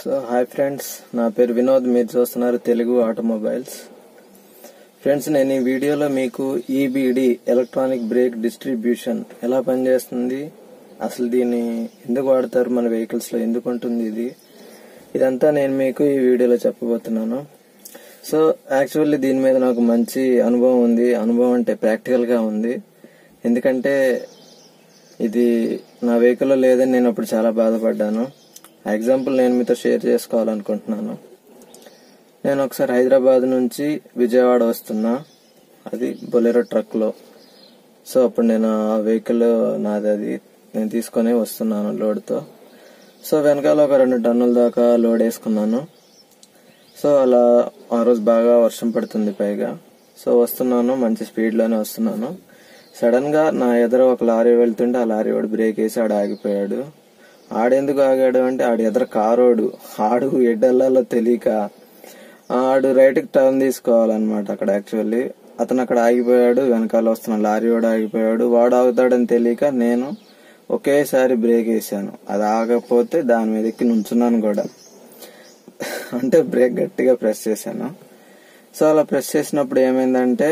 so hi friends నా పేరు వినోద్ మీరు చూస్తున్నారు తెలుగు ఆటోమొబైల్స్ ఫ్రెండ్స్ నేను ఈ వీడియోలో మీకు ఈబీడి ఎలక్ట్రానిక్ బ్రేక్ డిస్ట్రిబ్యూషన్ ఎలా పనిచేస్తుంది అసలు దీన్ని ఎందుకు వాడతారు మన వెహికల్స్ లో ఎందుకు ఉంటుంది ఇది ఇదంతా నేను మీకు ఈ వీడియోలో చెప్పబోతున్నాను సో యాక్చువల్లీ దీని మీద నాకు మంచి అనుభవం ఉంది అనుభవం అంటే ప్రాక్టికల్ గా ఉంది ఎందుకంటే ఇది నా వెహికల్లో లేదని నేను అప్పుడు చాలా బాధపడ్డాను ఎగ్జాంపుల్ నేను మీతో షేర్ చేసుకోవాలనుకుంటున్నాను నేను ఒకసారి హైదరాబాద్ నుంచి విజయవాడ వస్తున్నా అది బొలెరో ట్రక్లో సో అప్పుడు నేను ఆ వెహికల్ నాది అది నేను తీసుకొని వస్తున్నాను లోడ్తో సో వెనకాల ఒక రెండు టన్నుల దాకా లోడ్ వేసుకున్నాను సో అలా ఆ రోజు బాగా వర్షం పడుతుంది పైగా సో వస్తున్నాను మంచి స్పీడ్లోనే వస్తున్నాను సడన్ గా నా ఎదుర ఒక లారీ వెళ్తుంటే ఆ లారీ వాడు బ్రేక్ వేసి ఆడ ఆగిపోయాడు ఆడెందుకు ఆగాడు అంటే ఆడు ఎదుర కారోడు ఆడు ఎడ్డెల్లాలో తెలియక ఆడు రైట్ కి టర్న్ తీసుకోవాలన్నమాట అక్కడ యాక్చువల్లీ అతను అక్కడ ఆగిపోయాడు వెనకాల వస్తున్న లారీ వాడు ఆగిపోయాడు వాడు ఆగుతాడని తెలియక నేను ఒకేసారి బ్రేక్ వేసాను అది ఆగకపోతే దాని మీద ఎక్కి నుంచున్నాను కూడా అంటే బ్రేక్ గట్టిగా ప్రెస్ చేశాను సో అలా ప్రెస్ చేసినప్పుడు ఏమైందంటే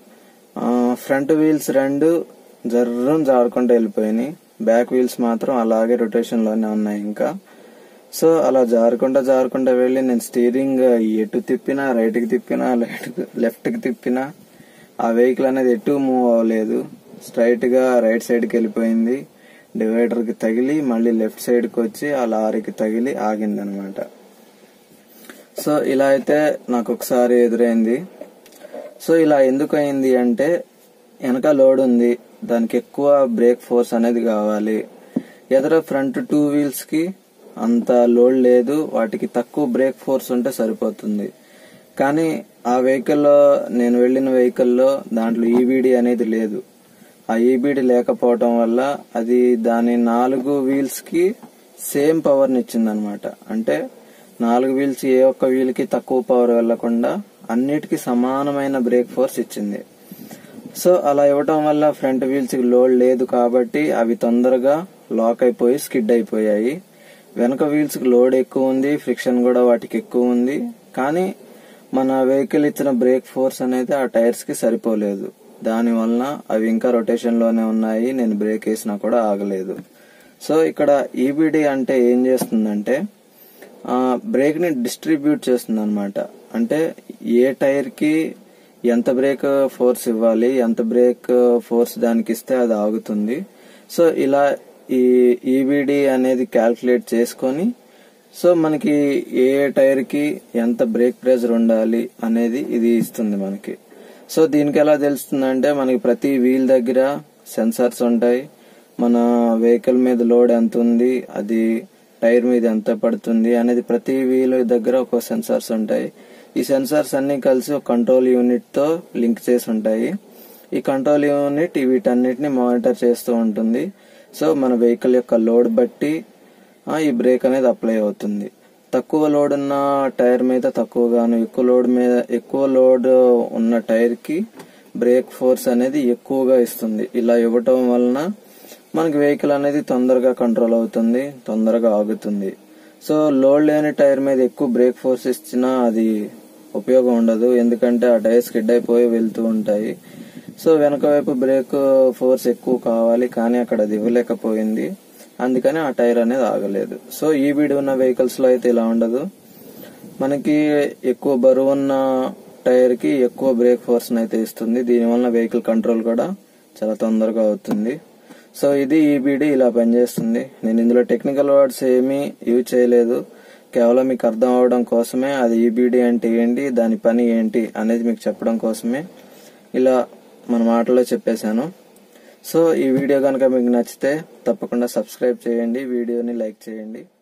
ఫ్రంట్ వీల్స్ రెండు జర్రం జారుకుంటూ వెళ్ళిపోయినాయి బ్యాక్ వీల్స్ మాత్రం అలాగే రొటేషన్ లోనే ఉన్నాయి ఇంకా సో అలా జారుకుంటా జారుకుంటా వెళ్ళి నేను స్టీరింగ్ ఎటు తిప్పినా రైట్ కి తిప్పినా లెఫ్ట్ కి తిప్పినా ఆ వెహికల్ అనేది ఎటు మూవ్ అవ్వలేదు స్ట్రైట్ గా రైట్ సైడ్ కి వెళ్ళిపోయింది డివైడర్ కి తగిలి మళ్ళీ లెఫ్ట్ సైడ్ కి వచ్చి ఆ లారీకి తగిలి ఆగింది అనమాట సో ఇలా అయితే నాకు ఒకసారి ఎదురైంది సో ఇలా ఎందుకు అయింది అంటే వెనక లోడ్ ఉంది దానికి ఎక్కువ బ్రేక్ ఫోర్స్ అనేది కావాలి ఎదర ఫ్రంట్ టూ వీల్స్ కి అంత లోడ్ లేదు వాటికి తక్కువ బ్రేక్ ఫోర్స్ ఉంటే సరిపోతుంది కానీ ఆ వెహికల్లో నేను వెళ్ళిన వెహికల్లో దాంట్లో ఈబీడీ అనేది లేదు ఆ ఈబీడీ లేకపోవటం వల్ల అది దాని నాలుగు వీల్స్ కి సేమ్ పవర్ నిచ్చింది అనమాట అంటే నాలుగు వీల్స్ ఏ ఒక్క వీల్ కి తక్కువ పవర్ వెళ్లకుండా అన్నిటికీ సమానమైన బ్రేక్ ఫోర్స్ ఇచ్చింది సో అలా ఇవ్వటం వల్ల ఫ్రంట్ వీల్స్ కి లోడ్ లేదు కాబట్టి అవి తొందరగా లాక్ అయిపోయి స్కిడ్ అయిపోయాయి వెనక వీల్స్ కి లోడ్ ఎక్కువ ఉంది ఫ్రిక్షన్ కూడా వాటికి ఎక్కువ ఉంది కానీ మన వెహికల్ ఇచ్చిన బ్రేక్ ఫోర్స్ అనేది ఆ టైర్స్ కి సరిపోలేదు దాని వలన అవి ఇంకా రొటేషన్ లోనే ఉన్నాయి నేను బ్రేక్ వేసినా కూడా ఆగలేదు సో ఇక్కడ ఈబిడి అంటే ఏం చేస్తుందంటే బ్రేక్ ని డిస్ట్రిబ్యూట్ చేస్తుంది అనమాట అంటే ఏ టైర్ కి ఎంత బ్రేక్ ఫోర్స్ ఇవ్వాలి ఎంత బ్రేక్ ఫోర్స్ దానికి ఇస్తే అది ఆగుతుంది సో ఇలా ఈ ఈబిడి అనేది క్యాల్కులేట్ చేసుకొని సో మనకి ఏ టైర్ కి ఎంత బ్రేక్ ప్రెజర్ ఉండాలి అనేది ఇది ఇస్తుంది మనకి సో దీనికి ఎలా తెలుస్తుందంటే మనకి ప్రతి వీల్ దగ్గర సెన్సార్స్ ఉంటాయి మన వెహికల్ మీద లోడ్ ఎంత ఉంది అది టైర్ మీద ఎంత పడుతుంది అనేది ప్రతి వీల్ దగ్గర ఒక సెన్సార్స్ ఉంటాయి ఈ సెన్సార్స్ అన్ని కలిసి ఒక కంట్రోల్ యూనిట్ తో లింక్ చేసి ఉంటాయి ఈ కంట్రోల్ యూనిట్ వీటన్నిటిని మానిటర్ చేస్తూ ఉంటుంది సో మన వెహికల్ యొక్క లోడ్ బట్టి ఈ బ్రేక్ అనేది అప్లై అవుతుంది తక్కువ లోడ్ ఉన్న టైర్ మీద తక్కువగాను ఎక్కువ లోడ్ మీద ఎక్కువ లోడ్ ఉన్న టైర్ కి బ్రేక్ ఫోర్స్ అనేది ఎక్కువగా ఇస్తుంది ఇలా ఇవ్వటం వలన మనకి వెహికల్ అనేది తొందరగా కంట్రోల్ అవుతుంది తొందరగా ఆగుతుంది సో లోడ్ లేని టైర్ మీద ఎక్కువ బ్రేక్ ఫోర్స్ ఇచ్చినా అది ఉపయోగం ఉండదు ఎందుకంటే ఆ టైర్ స్కిడ్ అయిపోయి వెళ్తూ ఉంటాయి సో వెనక వైపు బ్రేక్ ఫోర్స్ ఎక్కువ కావాలి కానీ అక్కడ అది ఇవ్వలేకపోయింది అందుకని ఆ టైర్ అనేది ఆగలేదు సో ఈ బీడ్ ఉన్న వెహికల్స్ లో అయితే ఇలా ఉండదు మనకి ఎక్కువ బరువు ఉన్న టైర్ కి ఎక్కువ బ్రేక్ ఫోర్స్ అయితే ఇస్తుంది దీనివల్ల వెహికల్ కంట్రోల్ కూడా చాలా తొందరగా అవుతుంది సో ఇది ఈబీడీ ఇలా పనిచేస్తుంది నేను ఇందులో టెక్నికల్ వర్డ్స్ ఏమీ యూజ్ చేయలేదు కేవలం మీకు అర్థం అవడం కోసమే అది ఈబీడీ అంటే ఏంటి దాని పని ఏంటి అనేది మీకు చెప్పడం కోసమే ఇలా మన మాటలో చెప్పేశాను సో ఈ వీడియో కనుక మీకు నచ్చితే తప్పకుండా సబ్స్క్రైబ్ చేయండి వీడియోని లైక్ చేయండి